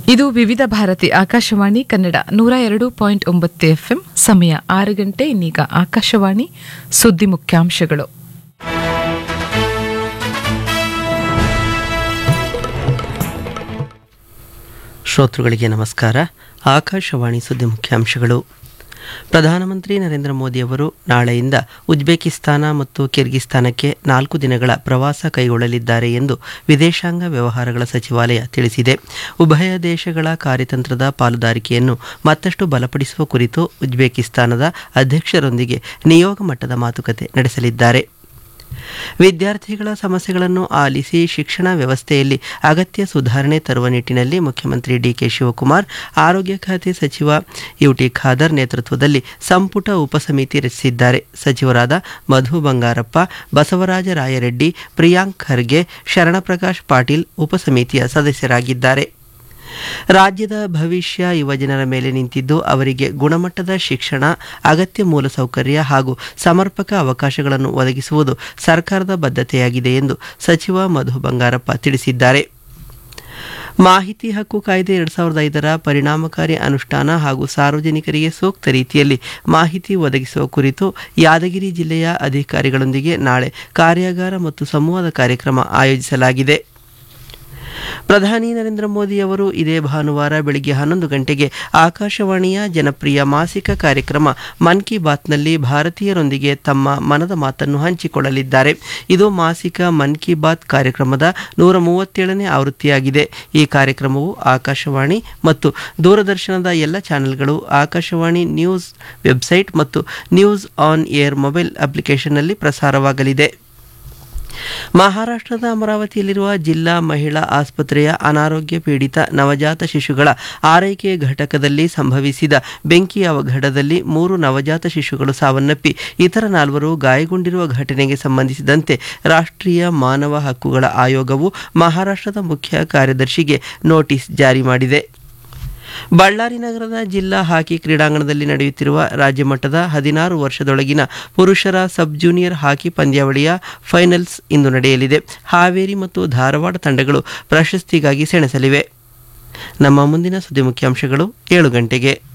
ಇದು ವಿವಿಧ ಭಾರತಿ ಆಕಾಶವಾಣಿ ಕನ್ನಡ ನೂರ ಎರಡು ಪಾಯಿಂಟ್ ಒಂಬತ್ತು ಎಫ್ಎಂ ಸಮಯ ಆರು ಗಂಟೆ ಇನ್ನೀಗ ಆಕಾಶವಾಣಿ ಸುದ್ದಿ ಮುಖ್ಯಾಂಶಗಳು ಶ್ರೋತೃಗಳಿಗೆ ನಮಸ್ಕಾರ ಆಕಾಶವಾಣಿ ಸುದ್ದಿ ಮುಖ್ಯಾಂಶಗಳು ಪ್ರಧಾನಮಂತ್ರಿ ನರೇಂದ್ರ ಮೋದಿಯವರು ನಾಳೆಯಿಂದ ಉಜ್ಬೇಕಿಸ್ತಾನ ಮತ್ತು ಕಿರ್ಗಿಸ್ತಾನಕ್ಕೆ ನಾಲ್ಕು ದಿನಗಳ ಪ್ರವಾಸ ಕೈಗೊಳ್ಳಲಿದ್ದಾರೆ ಎಂದು ವಿದೇಶಾಂಗ ವ್ಯವಹಾರಗಳ ಸಚಿವಾಲಯ ತಿಳಿಸಿದೆ ಉಭಯ ದೇಶಗಳ ಕಾರ್ಯತಂತ್ರದ ಪಾಲುದಾರಿಕೆಯನ್ನು ಮತ್ತಷ್ಟು ಬಲಪಡಿಸುವ ಕುರಿತು ಉಜ್ಬೇಕಿಸ್ತಾನದ ಅಧ್ಯಕ್ಷರೊಂದಿಗೆ ನಿಯೋಗ ಮಟ್ಟದ ಮಾತುಕತೆ ನಡೆಸಲಿದ್ದಾರೆ ವಿದ್ಯಾರ್ಥಿಗಳ ಸಮಸ್ಯೆಗಳನ್ನು ಆಲಿಸಿ ಶಿಕ್ಷಣ ವ್ಯವಸ್ಥೆಯಲ್ಲಿ ಅಗತ್ಯ ಸುಧಾರಣೆ ತರುವ ನಿಟ್ಟಿನಲ್ಲಿ ಮುಖ್ಯಮಂತ್ರಿ ಡಿಕೆ ಶಿವಕುಮಾರ್ ಆರೋಗ್ಯ ಖಾತೆ ಸಚಿವ ಯುಟಿ ಖಾದರ್ ನೇತೃತ್ವದಲ್ಲಿ ಸಂಪುಟ ಉಪಸಮಿತಿ ರಚಿಸಿದ್ದಾರೆ ಸಚಿವರಾದ ಮಧು ಬಂಗಾರಪ್ಪ ಬಸವರಾಜ ರಾಯರೆಡ್ಡಿ ಪ್ರಿಯಾಂಕ್ ಖರ್ಗೆ ಶರಣಪ್ರಕಾಶ್ ಪಾಟೀಲ್ ಉಪಸಮಿತಿಯ ಸದಸ್ಯರಾಗಿದ್ದಾರೆ ರಾಜ್ಯದ ಭವಿಷ್ಯ ಯುವಜನರ ಮೇಲೆ ನಿಂತಿದ್ದು ಅವರಿಗೆ ಗುಣಮಟ್ಟದ ಶಿಕ್ಷಣ ಅಗತ್ಯ ಮೂಲಸೌಕರ್ಯ ಹಾಗೂ ಸಮರ್ಪಕ ಅವಕಾಶಗಳನ್ನು ಒದಗಿಸುವುದು ಸರ್ಕಾರದ ಬದ್ಧತೆಯಾಗಿದೆ ಎಂದು ಸಚಿವ ಮಧು ಬಂಗಾರಪ್ಪ ತಿಳಿಸಿದ್ದಾರೆ ಮಾಹಿತಿ ಹಕ್ಕು ಕಾಯ್ದೆ ಎರಡ್ ಸಾವಿರದ ಐದರ ಪರಿಣಾಮಕಾರಿ ಅನುಷ್ಠಾನ ಹಾಗೂ ಸಾರ್ವಜನಿಕರಿಗೆ ಸೂಕ್ತ ರೀತಿಯಲ್ಲಿ ಮಾಹಿತಿ ಒದಗಿಸುವ ಕುರಿತು ಯಾದಗಿರಿ ಜಿಲ್ಲೆಯ ಅಧಿಕಾರಿಗಳೊಂದಿಗೆ ನಾಳೆ ಕಾರ್ಯಾಗಾರ ಮತ್ತು ಸಂವಾದ ಕಾರ್ಯಕ್ರಮ ಆಯೋಜಿಸಲಾಗಿದೆ ಪ್ರಧಾನಿ ನರೇಂದ್ರ ಮೋದಿ ಅವರು ಇದೇ ಭಾನುವಾರ ಬೆಳಿಗ್ಗೆ ಹನ್ನೊಂದು ಗಂಟೆಗೆ ಆಕಾಶವಾಣಿಯ ಜನಪ್ರಿಯ ಮಾಸಿಕ ಕಾರ್ಯಕ್ರಮ ಮನ್ ಕಿ ಬಾತ್ನಲ್ಲಿ ಭಾರತೀಯರೊಂದಿಗೆ ತಮ್ಮ ಮನದ ಮಾತನ್ನು ಹಂಚಿಕೊಳ್ಳಲಿದ್ದಾರೆ ಇದು ಮಾಸಿಕ ಮನ್ ಕಿ ಬಾತ್ ಕಾರ್ಯಕ್ರಮದ ನೂರ ಮೂವತ್ತೇಳನೇ ಆವೃತ್ತಿಯಾಗಿದೆ ಈ ಕಾರ್ಯಕ್ರಮವು ಆಕಾಶವಾಣಿ ಮತ್ತು ದೂರದರ್ಶನದ ಎಲ್ಲ ಚಾನೆಲ್ಗಳು ಆಕಾಶವಾಣಿ ನ್ಯೂಸ್ ವೆಬ್ಸೈಟ್ ಮತ್ತು ನ್ಯೂಸ್ ಆನ್ ಏರ್ ಮೊಬೈಲ್ ಅಪ್ಲಿಕೇಶನ್ನಲ್ಲಿ ಪ್ರಸಾರವಾಗಲಿದೆ ಮಹಾರಾಷ್ಟ್ರದ ಅಮರಾವತಿಯಲ್ಲಿರುವ ಜಿಲ್ಲಾ ಮಹಿಳಾ ಆಸ್ಪತ್ರೆಯ ಅನಾರೋಗ್ಯ ಪೀಡಿತ ನವಜಾತ ಶಿಶುಗಳ ಆರೈಕೆ ಘಟಕದಲ್ಲಿ ಸಂಭವಿಸಿದ ಬೆಂಕಿ ಅವಘಡದಲ್ಲಿ ಮೂರು ನವಜಾತ ಶಿಶುಗಳು ಸಾವನ್ನಪ್ಪಿ ಇತರ ನಾಲ್ವರು ಗಾಯಗೊಂಡಿರುವ ಘಟನೆಗೆ ಸಂಬಂಧಿಸಿದಂತೆ ರಾಷ್ಟ್ರೀಯ ಮಾನವ ಹಕ್ಕುಗಳ ಆಯೋಗವು ಮಹಾರಾಷ್ಟ್ರದ ಮುಖ್ಯ ಕಾರ್ಯದರ್ಶಿಗೆ ನೋಟಿಸ್ ಜಾರಿ ಮಾಡಿದೆ ಬಳ್ಳಾರಿ ನಗರದ ಜಿಲ್ಲಾ ಹಾಕಿ ಕ್ರೀಡಾಂಗಣದಲ್ಲಿ ನಡೆಯುತ್ತಿರುವ ರಾಜ್ಯ ಮಟ್ಟದ ಹದಿನಾರು ವರ್ಷದೊಳಗಿನ ಪುರುಷರ ಸಬ್ ಜೂನಿಯರ್ ಹಾಕಿ ಪಂದ್ಯಾವಳಿಯ ಫೈನಲ್ಸ್ ಇಂದು ನಡೆಯಲಿದೆ ಹಾವೇರಿ ಮತ್ತು ಧಾರವಾಡ ತಂಡಗಳು ಪ್ರಶಸ್ತಿಗಾಗಿ ಸೆಣಸಲಿವೆ ನಮ್ಮ ಮುಂದಿನ ಸುದ್ದಿ ಮುಖ್ಯಾಂಶಗಳು ಏಳು ಗಂಟೆಗೆ